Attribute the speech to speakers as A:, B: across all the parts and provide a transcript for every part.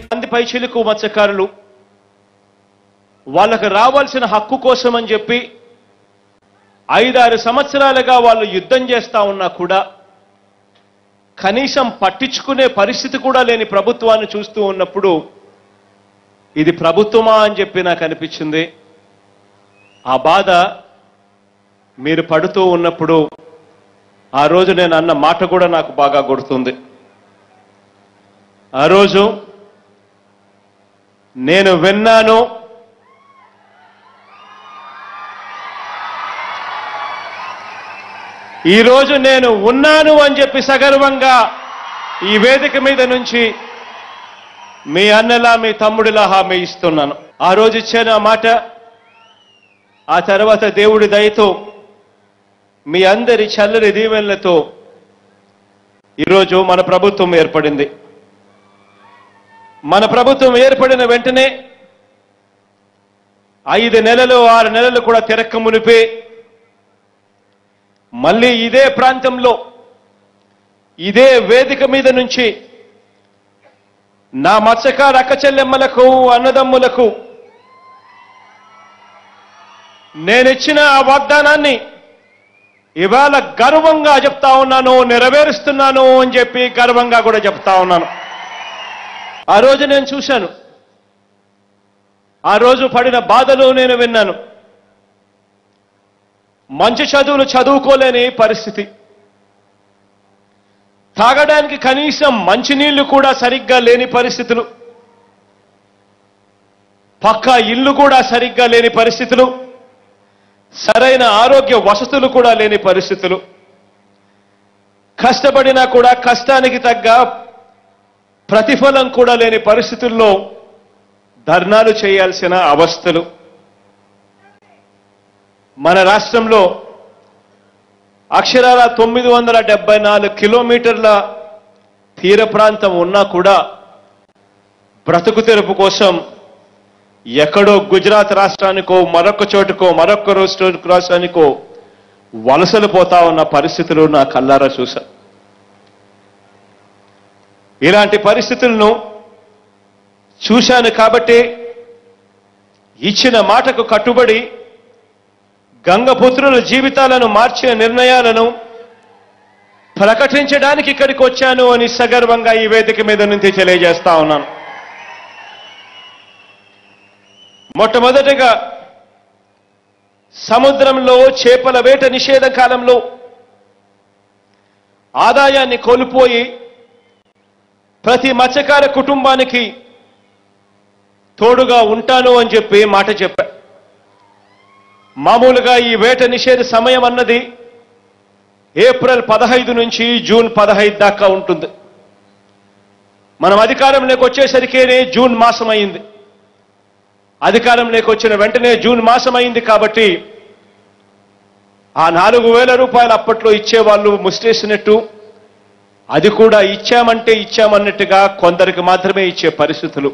A: మంది పైచిలుకు మత్స్యకారులు వాళ్ళకు రావాల్సిన హక్కు కోసం అని చెప్పి ఐదారు సంవత్సరాలుగా వాళ్ళు యుద్ధం చేస్తా ఉన్నా కూడా కనీసం పట్టించుకునే పరిస్థితి కూడా లేని ప్రభుత్వాన్ని చూస్తూ ఉన్నప్పుడు ఇది ప్రభుత్వమా అని చెప్పి నాకు అనిపించింది ఆ బాధ మీరు పడుతూ ఉన్నప్పుడు ఆ రోజు నేను అన్న మాట కూడా నాకు బాగా గుర్తుంది ఆ రోజు నేను విన్నాను ఈరోజు నేను ఉన్నాను అని చెప్పి సగర్వంగా ఈ వేదిక మీద నుంచి మీ అన్నలా మీ తమ్ముడిలా హామీ ఇస్తున్నాను ఆ రోజు ఇచ్చాను ఆ మాట ఆ తర్వాత దేవుడి దయతో మీ అందరి చల్లని దీవెనలతో ఈరోజు మన ప్రభుత్వం ఏర్పడింది మన ప్రభుత్వం ఏర్పడిన వెంటనే ఐదు నెలలు ఆరు నెలలు కూడా తిరక్క మునిపే మళ్ళీ ఇదే ప్రాంతంలో ఇదే వేదిక మీద నుంచి నా మత్స్యకార అక్క చెల్లెమ్మలకు అన్నదమ్ములకు నేనిచ్చిన ఆ వాగ్దానాన్ని ఇవాళ గర్వంగా చెప్తా ఉన్నాను నెరవేరుస్తున్నాను అని చెప్పి గర్వంగా కూడా చెప్తా ఉన్నాను ఆ రోజు నేను చూశాను ఆ రోజు పడిన బాధలు నేను విన్నాను మంచి చదువులు చదువుకోలేని పరిస్థితి తాగడానికి కనీసం మంచినీళ్లు కూడా సరిగ్గా లేని పరిస్థితులు పక్కా ఇల్లు కూడా సరిగ్గా లేని పరిస్థితులు సరైన ఆరోగ్య వసతులు కూడా లేని పరిస్థితులు కష్టపడినా కూడా కష్టానికి తగ్గ ప్రతిఫలం కూడా లేని పరిస్థితుల్లో ధర్నాలు చేయాల్సిన అవస్థలు మన రాష్ట్రంలో అక్షరాల తొమ్మిది వందల డెబ్బై నాలుగు కిలోమీటర్ల తీర ప్రాంతం ఉన్నా కూడా బ్రతుకు తెరుపు కోసం ఎక్కడో గుజరాత్ రాష్ట్రానికో మరొక చోటుకో మరొక రాష్ట్ర- రాష్ట్రానికో వలసలు పోతా ఉన్న పరిస్థితులు నా కల్లారా చూశా ఇలాంటి పరిస్థితులను చూశాను కాబట్టి ఇచ్చిన మాటకు కట్టుబడి గంగపుత్రుల జీవితాలను మార్చిన నిర్ణయాలను ప్రకటించడానికి ఇక్కడికి వచ్చాను అని సగర్వంగా ఈ వేదిక మీద నుంచి తెలియజేస్తా ఉన్నాను మొట్టమొదటిగా సముద్రంలో చేపల వేట నిషేధ కాలంలో ఆదాయాన్ని కోల్పోయి ప్రతి మత్స్యకార కుటుంబానికి తోడుగా ఉంటాను అని చెప్పి మాట చెప్పా మామూలుగా ఈ వేట నిషేధ సమయం అన్నది ఏప్రిల్ పదహైదు నుంచి జూన్ పదహైదు దాకా ఉంటుంది మనం అధికారంలోకి వచ్చేసరికేనే జూన్ మాసం అయింది అధికారంలోకి వచ్చిన వెంటనే జూన్ మాసం అయింది కాబట్టి ఆ నాలుగు వేల రూపాయలు అప్పట్లో ఇచ్చేవాళ్ళు ముస్టేసినట్టు అది కూడా ఇచ్చామంటే ఇచ్చామన్నట్టుగా కొందరికి మాత్రమే ఇచ్చే పరిస్థితులు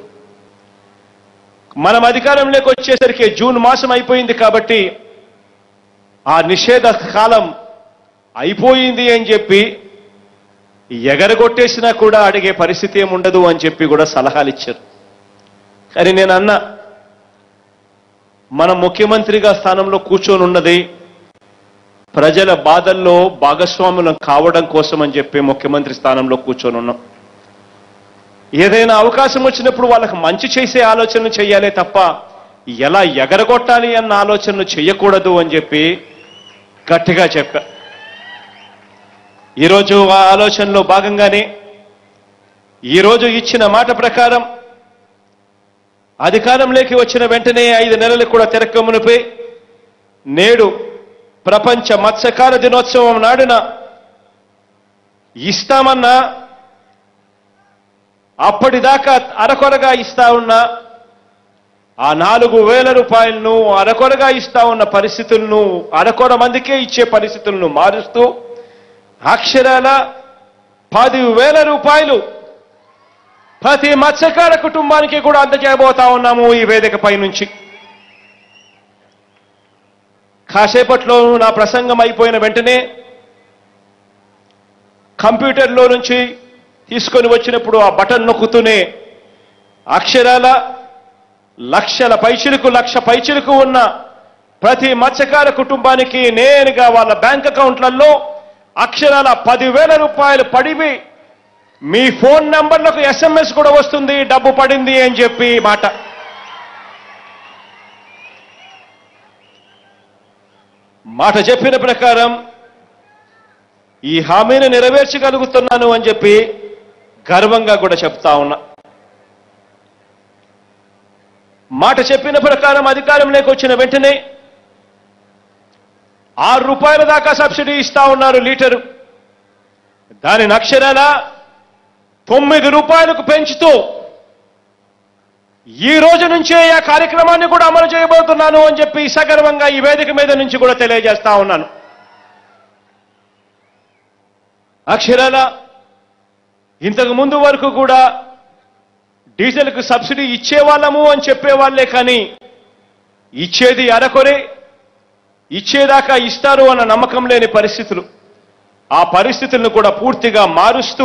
A: మనం అధికారంలోకి వచ్చేసరికి జూన్ మాసం అయిపోయింది కాబట్టి ఆ నిషేధ కాలం అయిపోయింది అని చెప్పి ఎగరగొట్టేసినా కూడా అడిగే పరిస్థితి ఏముండదు అని చెప్పి కూడా సలహాలు ఇచ్చారు కానీ నేను అన్నా మనం ముఖ్యమంత్రిగా స్థానంలో కూర్చొని ఉన్నది ప్రజల బాధల్లో భాగస్వాములం కావడం కోసం అని చెప్పి ముఖ్యమంత్రి స్థానంలో కూర్చొని ఉన్నాం ఏదైనా అవకాశం వచ్చినప్పుడు వాళ్ళకి మంచి చేసే ఆలోచనలు చేయాలే తప్ప ఎలా ఎగరగొట్టాలి అన్న ఆలోచనలు చేయకూడదు అని చెప్పి గట్టిగా చెప్పా ఈరోజు ఆ ఆలోచనలో భాగంగానే ఈరోజు ఇచ్చిన మాట ప్రకారం అధికారంలోకి వచ్చిన వెంటనే ఐదు నెలలు కూడా తిరక్కమునిపై నేడు ప్రపంచ మత్స్యకార దినోత్సవం నాడున ఇస్తామన్నా అప్పటిదాకా అరకొరగా ఇస్తా ఉన్న ఆ నాలుగు వేల రూపాయలను అరకొరగా ఇస్తా ఉన్న పరిస్థితులను అరకొర మందికే ఇచ్చే పరిస్థితులను మారుస్తూ అక్షరాల పది వేల రూపాయలు ప్రతి మత్స్యకార కుటుంబానికి కూడా అందజేయబోతా ఉన్నాము ఈ వేదికపై నుంచి కాసేపట్లో నా ప్రసంగం అయిపోయిన వెంటనే కంప్యూటర్లో నుంచి తీసుకొని వచ్చినప్పుడు ఆ బటన్ నొక్కుతూనే అక్షరాల లక్షల పైచిలుకు లక్ష పైచిలుకు ఉన్న ప్రతి మత్స్యకార కుటుంబానికి నేరుగా వాళ్ళ బ్యాంక్ అకౌంట్లలో అక్షరాల పదివేల రూపాయలు పడివి మీ ఫోన్ నంబర్లకు ఎస్ఎంఎస్ కూడా వస్తుంది డబ్బు పడింది అని చెప్పి మాట మాట చెప్పిన ప్రకారం ఈ హామీని నెరవేర్చగలుగుతున్నాను అని చెప్పి గర్వంగా కూడా చెప్తా ఉన్నా మాట చెప్పిన ప్రకారం అధికారంలోకి వచ్చిన వెంటనే ఆరు రూపాయల దాకా సబ్సిడీ ఇస్తా ఉన్నారు లీటరు దాని అక్షరాల తొమ్మిది రూపాయలకు పెంచుతూ ఈ రోజు నుంచే ఆ కార్యక్రమాన్ని కూడా అమలు చేయబోతున్నాను అని చెప్పి సగర్వంగా ఈ వేదిక మీద నుంచి కూడా తెలియజేస్తా ఉన్నాను అక్షరాల ఇంతకు ముందు వరకు కూడా డీజిల్కు సబ్సిడీ ఇచ్చేవాళ్ళము అని చెప్పేవాళ్లే కానీ ఇచ్చేది అరకొరే ఇచ్చేదాకా ఇస్తారు అన్న నమ్మకం లేని పరిస్థితులు ఆ పరిస్థితులను కూడా పూర్తిగా మారుస్తూ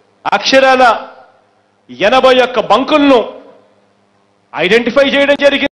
A: అక్షరాల ఎనభై ఒక్క బంకులను ఐడెంటిఫై చేయడం జరిగింది